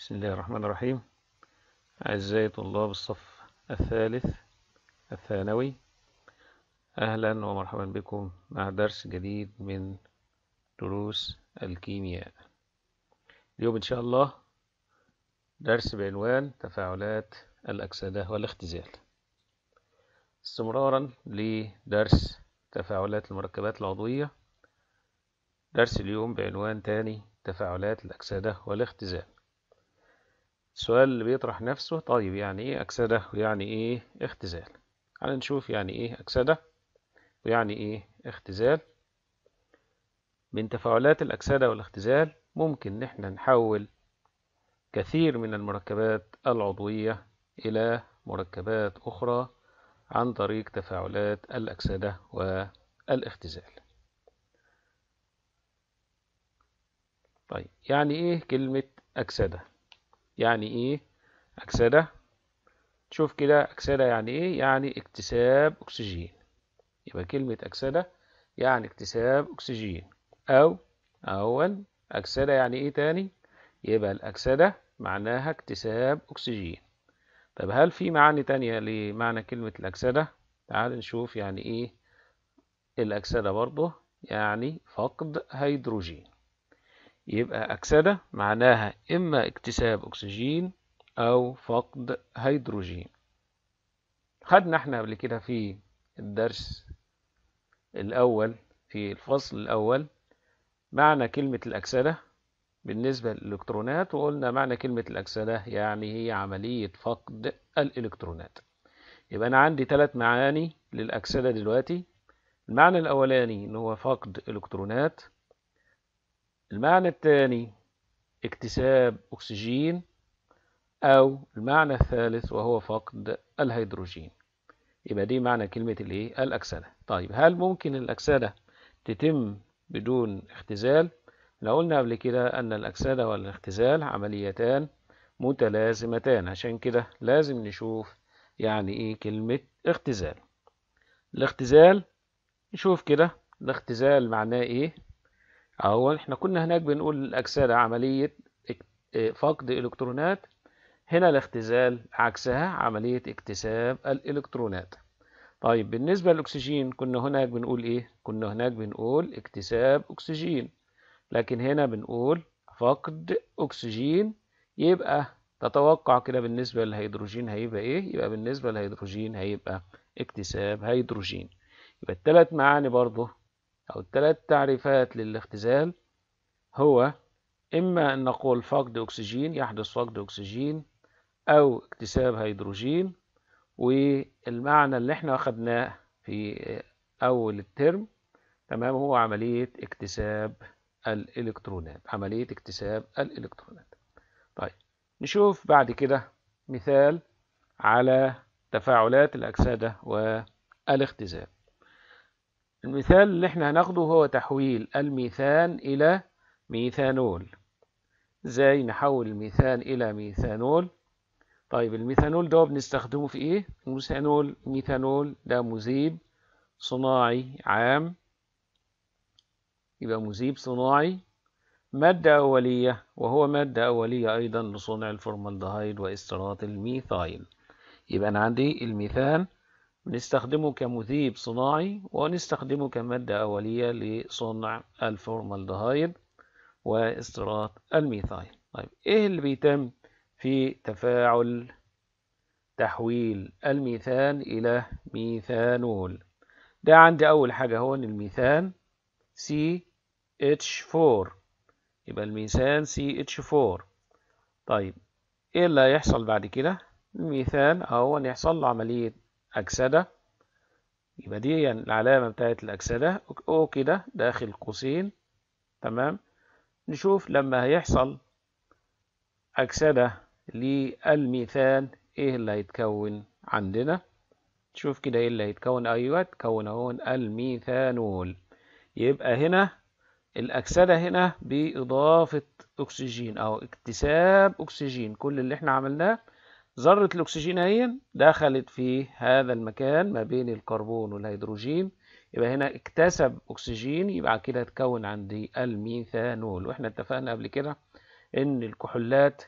بسم الله الرحمن الرحيم أعزائي طلاب الصف الثالث الثانوي أهلا ومرحبا بكم مع درس جديد من دروس الكيمياء اليوم إن شاء الله درس بعنوان تفاعلات الأكسدة والاختزال استمرارا لدرس تفاعلات المركبات العضوية درس اليوم بعنوان تاني تفاعلات الأكسدة والاختزال السؤال اللي بيطرح نفسه طيب يعني ايه أكسدة ويعني ايه اختزال تعال نشوف يعني ايه أكسدة ويعني ايه اختزال من تفاعلات الأكسدة والاختزال ممكن نحن نحول كثير من المركبات العضوية إلى مركبات أخرى عن طريق تفاعلات الأكسدة والاختزال طيب يعني ايه كلمة أكسدة يعني ايه أكسدة شوف كده أكسدة يعني ايه يعني اكتساب أكسجين يبقى كلمة أكسدة يعني اكتساب أكسجين أو أول أكسدة يعني ايه تاني يبقى الأكسدة معناها اكتساب أكسجين طب هل في معاني تانية لمعنى كلمة الأكسدة تعال نشوف يعني ايه الأكسدة برضه يعني فقد هيدروجين يبقى أكسدة معناها إما اكتساب أكسجين أو فقد هيدروجين خدنا احنا قبل كده في الدرس الأول في الفصل الأول معنى كلمة الأكسدة بالنسبة للإلكترونات وقلنا معنى كلمة الأكسدة يعني هي عملية فقد الإلكترونات يبقى أنا عندي ثلاث معاني للأكسدة دلوقتي المعنى الأولاني إن هو فقد إلكترونات المعنى الثاني اكتساب أكسجين أو المعنى الثالث وهو فقد الهيدروجين يبقى دي معنى كلمة الايه الأكسدة طيب هل ممكن الأكسدة تتم بدون اختزال لو قلنا قبل كده أن الأكسدة والاختزال عمليتان متلازمتان عشان كده لازم نشوف يعني ايه كلمة اختزال الاختزال نشوف كده الاختزال معناه ايه أول احنا كنا هناك بنقول الأكسدة عملية فقد إلكترونات هنا الاختزال عكسها عملية اكتساب الإلكترونات طيب بالنسبة للأكسجين كنا هناك بنقول إيه؟ كنا هناك بنقول اكتساب أكسجين لكن هنا بنقول فقد أكسجين يبقى تتوقع كده بالنسبة للهيدروجين هيبقى إيه؟ يبقى بالنسبة للهيدروجين هيبقى اكتساب هيدروجين يبقى الثلاث معاني برضه أو الثلاث تعريفات للاختزال هو إما أن نقول فقد أكسجين يحدث فقد أكسجين أو اكتساب هيدروجين والمعنى اللي احنا أخدناه في أول الترم تمام هو عملية اكتساب الإلكترونات عملية اكتساب الإلكترونات طيب نشوف بعد كده مثال على تفاعلات الأكسدة والاختزال المثال اللي احنا هناخده هو تحويل الميثان إلى ميثانول ازاي نحول الميثان إلى ميثانول طيب الميثانول ده بنستخدمه في ايه الميثانول ميثانول ده مذيب صناعي عام يبقى مذيب صناعي مادة أولية وهو مادة أولية أيضا لصنع الفورمالدهيد واسترات الميثايل يبقى أنا عندي الميثان بنستخدمه كمذيب صناعي ونستخدمه كمادة أولية لصنع الفورمالدهيد واسترات الميثايل طيب إيه اللي بيتم في تفاعل تحويل الميثان إلى ميثانول ده عندي أول حاجة هون الميثان CH4 يبقى الميثان CH4 طيب إيه اللي هيحصل بعد كده الميثان أهو يحصل له عملية أكسدة يبقى دي يعني العلامة بتاعت الأكسدة أو كده داخل قوسين تمام نشوف لما هيحصل أكسدة للميثان إيه اللي هيتكون عندنا شوف كده إيه اللي هيتكون أيوة تكون هون الميثانول يبقى هنا الأكسدة هنا بإضافة أكسجين أو اكتساب أكسجين كل اللي احنا عملناه ذرة الأكسجين اهي دخلت في هذا المكان ما بين الكربون والهيدروجين يبقى هنا اكتسب أكسجين يبقى كده تكون عندي الميثانول واحنا اتفقنا قبل كده إن الكحولات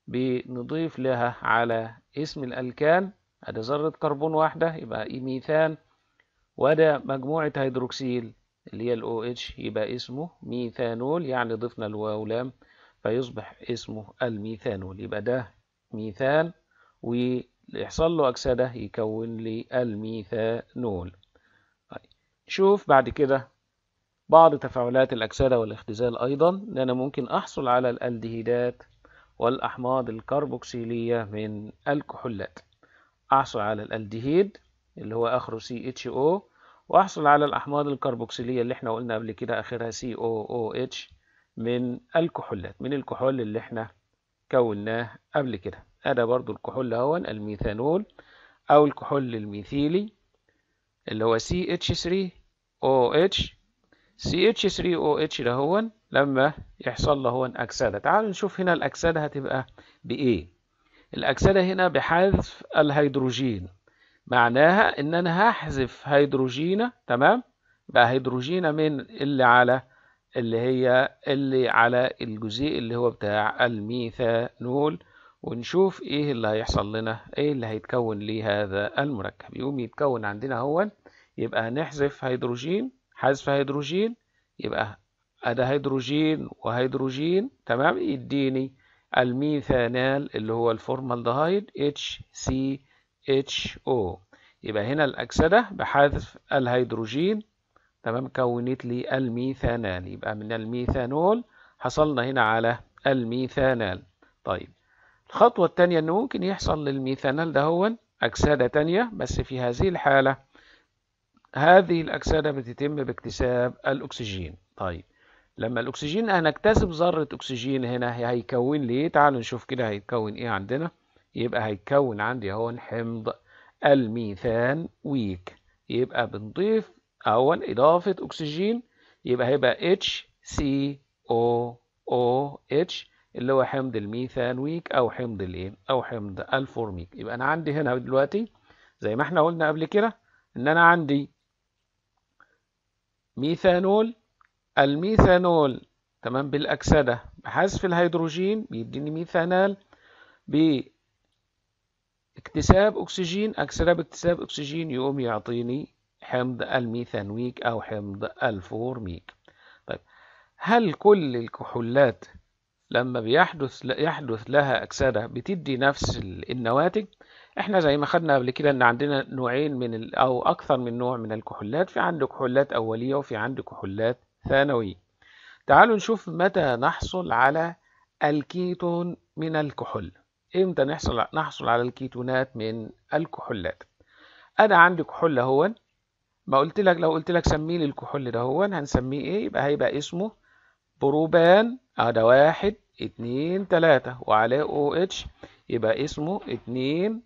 بنضيف لها على اسم الألكان ادي ذرة كربون واحدة يبقى ميثان وده مجموعة هيدروكسيل اللي هي ال OH يبقى اسمه ميثانول يعني ضفنا الواو لام فيصبح اسمه الميثانول يبقى ده ميثان ويحصل له أكسدة يكون لي الميثانول طيب. شوف بعد كده بعض تفاعلات الأكسدة والاختزال أيضا إن أنا ممكن أحصل على الألدهيدات والأحماض الكربوكسيلية من الكحولات أحصل على الألدهيد اللي هو آخره CHO وأحصل على الأحماض الكربوكسيلية اللي احنا قلنا قبل كده آخرها COOH من الكحولات من الكحول اللي احنا كوناه قبل كده هذا برضو الكحول هون الميثانول أو الكحول الميثيلي اللي هو CH3OH CH3OH ده هون لما يحصل له هون أكسدة تعالوا نشوف هنا الأكسدة هتبقى بإيه الأكسدة هنا بحذف الهيدروجين معناها إن أنا هحذف هيدروجينة تمام بقى هيدروجينة من اللي على اللي هي اللي على الجزيء اللي هو بتاع الميثانول ونشوف ايه اللي هيحصل لنا ايه اللي هيتكون ليه هذا المركب يقوم يتكون عندنا هو يبقى هنحذف هيدروجين حذف هيدروجين يبقى ادي هيدروجين وهيدروجين تمام يديني الميثانال اللي هو الفورمالدهيد HCHO يبقى هنا الأكسدة بحذف الهيدروجين تمام كونت لي الميثانال يبقى من الميثانول حصلنا هنا على الميثانال طيب الخطوة الثانية إنه ممكن يحصل للميثانال ده هو أكسدة تانية بس في هذه الحالة هذه الأكسدة بتتم باكتساب الأكسجين طيب لما الأكسجين هنكتسب ذرة أكسجين هنا هيكون لي إيه؟ تعالوا نشوف كده هيتكون إيه عندنا يبقى هيتكون عندي هون حمض الميثان ويك يبقى بنضيف أول إضافة أكسجين يبقى هيبقى HCOOH اللي هو حمض الميثان ويك أو حمض الإيه؟ أو حمض الفورميك يبقى أنا عندي هنا دلوقتي زي ما احنا قلنا قبل كده إن أنا عندي ميثانول الميثانول تمام بالأكسدة بحذف الهيدروجين بيديني ميثانال باكتساب أكسجين أكسدة باكتساب أكسجين يقوم يعطيني حمض الميثانويك أو حمض الفورميك طيب هل كل الكحولات لما بيحدث يحدث لها أكسدة بتدي نفس النواتج احنا زي ما خدنا قبل كده ان عندنا نوعين من ال... او اكثر من نوع من الكحولات في عندك كحولات اوليه وفي عندك كحولات ثانويه تعالوا نشوف متى نحصل على الكيتون من الكحول امتى نحصل نحصل على الكيتونات من الكحولات انا عندي كحول اهو ما قلت لك لو قلت لك سمي لي الكحول ده هو هنسميه ايه يبقى هيبقى اسمه بروبان ده واحد اتنين تلاتة وعليه او اتش يبقى اسمه اتنين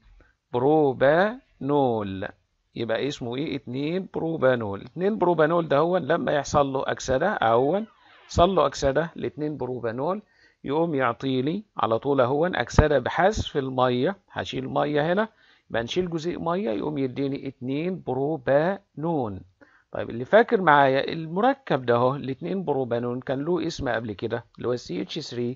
بروبانول يبقى اسمه ايه اتنين بروبانول اتنين بروبانول ده هو لما يحصل له اكسدة اول يحصل له اكسدة لاتنين بروبانول يقوم يعطي لي على طول اهو اكسدة بحذف المية هشيل مية هنا يبقى نشيل جزيء مية يقوم يديني اتنين بروبانون طيب اللي فاكر معايا المركب ده اهو الاتنين بروبانون كان له اسم قبل كده اللي هو CH3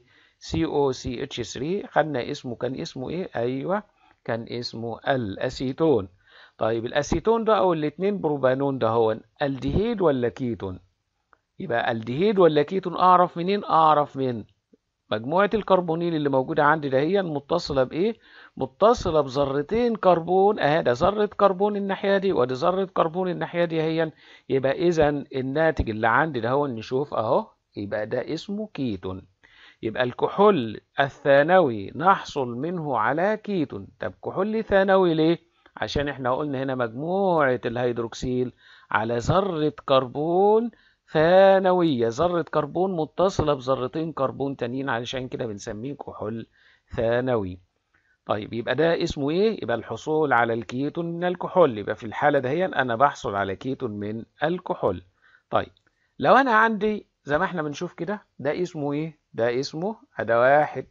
COCH3 خدنا اسمه كان اسمه ايه ايوه كان اسمه الاسيتون طيب الاسيتون ده او الاتنين بروبانون ده هو الديهيد ولا كيتون يبقى الديهيد ولا كيتون اعرف منين اعرف من مجموعة الكربونيل اللي موجودة عندي ده هي متصلة بإيه؟ متصلة بذرتين كربون أهي ده ذرة كربون الناحية دي ودي ذرة كربون الناحية دي هي يبقى إذا الناتج اللي عندي ده هو نشوف أهو يبقى ده اسمه كيتون يبقى الكحول الثانوي نحصل منه على كيتون طب كحول ثانوي ليه؟ عشان احنا قلنا هنا مجموعة الهيدروكسيل على ذرة كربون ثانوية ذرة كربون متصلة بذرتين كربون تانيين علشان كده بنسميه كحول ثانوي طيب يبقى ده اسمه ايه يبقى الحصول على الكيتون من الكحول يبقى في الحالة دهي انا بحصل على كيتون من الكحول طيب لو انا عندي زي ما احنا بنشوف كده ده اسمه ايه ده اسمه ده واحد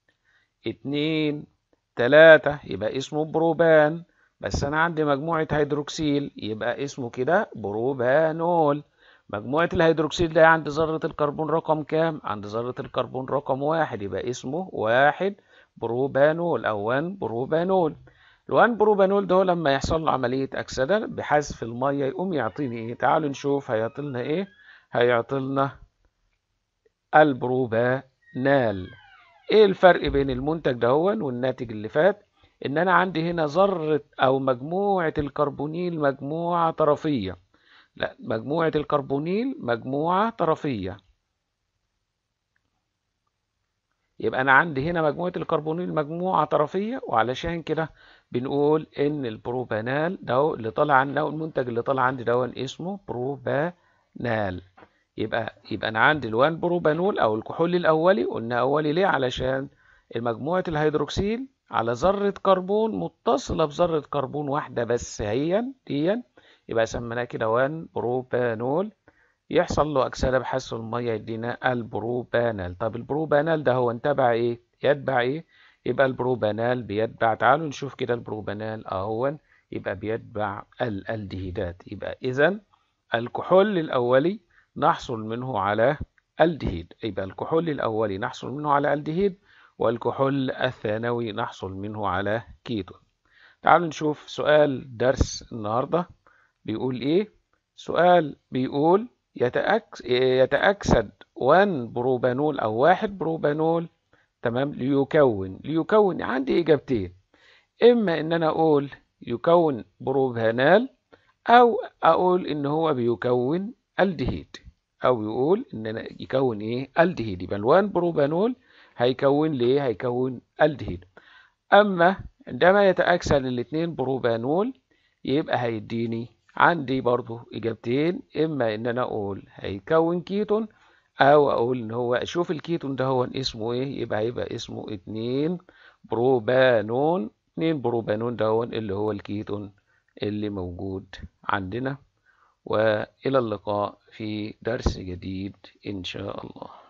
اتنين تلاتة يبقى اسمه بروبان بس انا عندي مجموعة هيدروكسيل يبقى اسمه كده بروبانول مجموعة الهيدروكسيل ده عند ذرة الكربون رقم كام؟ عند ذرة الكربون رقم واحد يبقى اسمه واحد بروبانول او 1 بروبانول ال1 بروبانول ده لما يحصل له عمليه اكسده بحذف الميه يقوم يعطيني ايه تعالوا نشوف هيعطي لنا ايه هيعطي لنا البروبانال ايه الفرق بين المنتج دهون والناتج اللي فات ان انا عندي هنا ذره او مجموعه الكربونيل مجموعه طرفيه لا مجموعه الكربونيل مجموعه طرفيه يبقى انا عندي هنا مجموعه الكربونيل مجموعه طرفيه وعلشان كده بنقول ان البروبانال ده اللي طالع عندنا المنتج اللي طالع عندي ده اسمه بروبانال يبقى يبقى انا عندي ال1 بروبانول او الكحول الاولي قلنا اولي ليه علشان مجموعه الهيدروكسيل على ذره كربون متصله بذره كربون واحده بس هي دي يبقى سميناه كده 1 بروبانول يحصل له اكسده بحث الميه يدينا البروبانال طب البروبانال ده هو تبع ايه يتبع ايه يبقى البروبانال بيتبع تعالوا نشوف كده البروبانال اهو يبقى بيتبع الالدهيدات يبقى اذا الكحول الاولي نحصل منه على الدهيد يبقى الكحول الأولي نحصل منه على الدهيد والكحول الثانوي نحصل منه على كيتون تعالوا نشوف سؤال درس النهاردة بيقول إيه سؤال بيقول يتأكس يتأكسد 1 بروبانول أو واحد بروبانول تمام ليكون ليكون عندي إجابتين إما إن أنا أقول يكون بروبانال أو أقول إن هو بيكون الدهيد او يقول ان يكون ايه الدهيد يبقى ال1 بروبانول هيكون ليه هيكون الدهيد اما عندما يتاكسد الاثنين بروبانول يبقى هيديني عندي برضو اجابتين اما ان انا اقول هيكون كيتون او اقول ان هو اشوف الكيتون ده هو اسمه ايه يبقى هيبقى اسمه 2 بروبانون 2 بروبانون ده اللي هو الكيتون اللي موجود عندنا وإلى اللقاء في درس جديد إن شاء الله